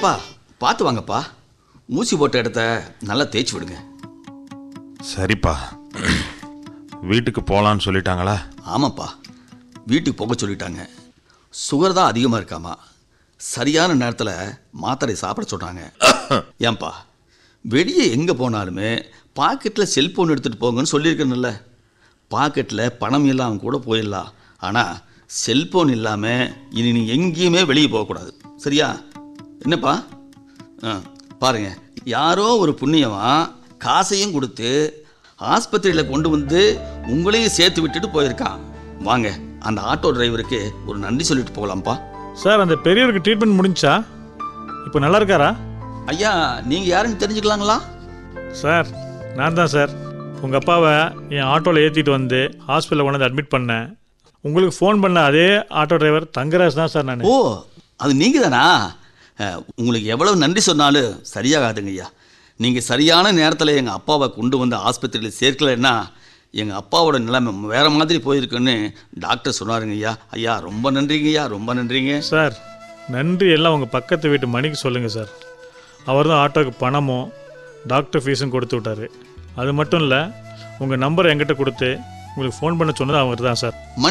எப்பா பார்த்து வாங்கப்பா ஊசி போட்ட இடத்த நல்லா தேய்ச்சி விடுங்க சரிப்பா வீட்டுக்கு போகலான்னு சொல்லிட்டாங்களா ஆமாப்பா வீட்டுக்கு போக சொல்லிட்டாங்க சுகர் தான் அதிகமாக இருக்காமா சரியான நேரத்தில் மாத்திரை சாப்பிட சொல்கிறாங்க ஏன்பா வெளியே எங்கே போனாலுமே பாக்கெட்டில் செல்ஃபோன் எடுத்துகிட்டு போங்கன்னு சொல்லியிருக்கேன்ல பாக்கெட்டில் பணம் இல்லாமல் கூட போயிடலாம் ஆனால் செல்ஃபோன் இல்லாமல் இனி நீ எங்கேயுமே வெளியே போகக்கூடாது சரியா என்னப்பா ஆ பாருங்க யாரோ ஒரு புண்ணியவன் காசையும் கொடுத்து ஆஸ்பத்திரியில் கொண்டு வந்து உங்களையும் சேர்த்து விட்டுட்டு போயிருக்கான் வாங்க அந்த ஆட்டோ டிரைவருக்கு ஒரு நன்றி சொல்லிட்டு போகலாம்ப்பா சார் அந்த பெரியவருக்கு ட்ரீட்மெண்ட் முடிஞ்சா இப்போ நல்லா இருக்காரா ஐயா நீங்கள் யாருன்னு தெரிஞ்சுக்கலாங்களா சார் நான் தான் சார் உங்கள் அப்பாவை என் ஆட்டோவில் ஏற்றிட்டு வந்து ஹாஸ்பிட்டலில் கொண்டு வந்து அட்மிட் பண்ணேன் உங்களுக்கு ஃபோன் பண்ண அதே ஆட்டோ டிரைவர் தங்கராஜ் தான் சார் நான் ஓ அது நீங்கள் தானா அஹ், உங்களுக்கு எவ்வளவு நன்றி சொன்னாலும் சரியாகாதுங்க ஐயா நீங்கள் சரியான நேரத்தில் எங்கள் அப்பாவை கொண்டு வந்து ஆஸ்பத்திரியில் சேர்க்கலைன்னா எங்கள் அப்பாவோட நிலைமை வேறு மாதிரி போயிருக்குன்னு டாக்டர் சொன்னாருங்க ஐயா ஐயா ரொம்ப நன்றிங்க ஐயா ரொம்ப நன்றிங்க சார் நன்றி எல்லாம் உங்கள் பக்கத்து வீட்டு மணிக்கு சொல்லுங்கள் சார் அவர் தான் ஆட்டோக்கு பணமும் டாக்டர் ஃபீஸும் கொடுத்து விட்டாரு அது மட்டும் இல்லை உங்கள் நம்பர் என்கிட்ட கொடுத்து உங்களுக்கு ஃபோன் பண்ண சொன்னது அவர் தான் சார்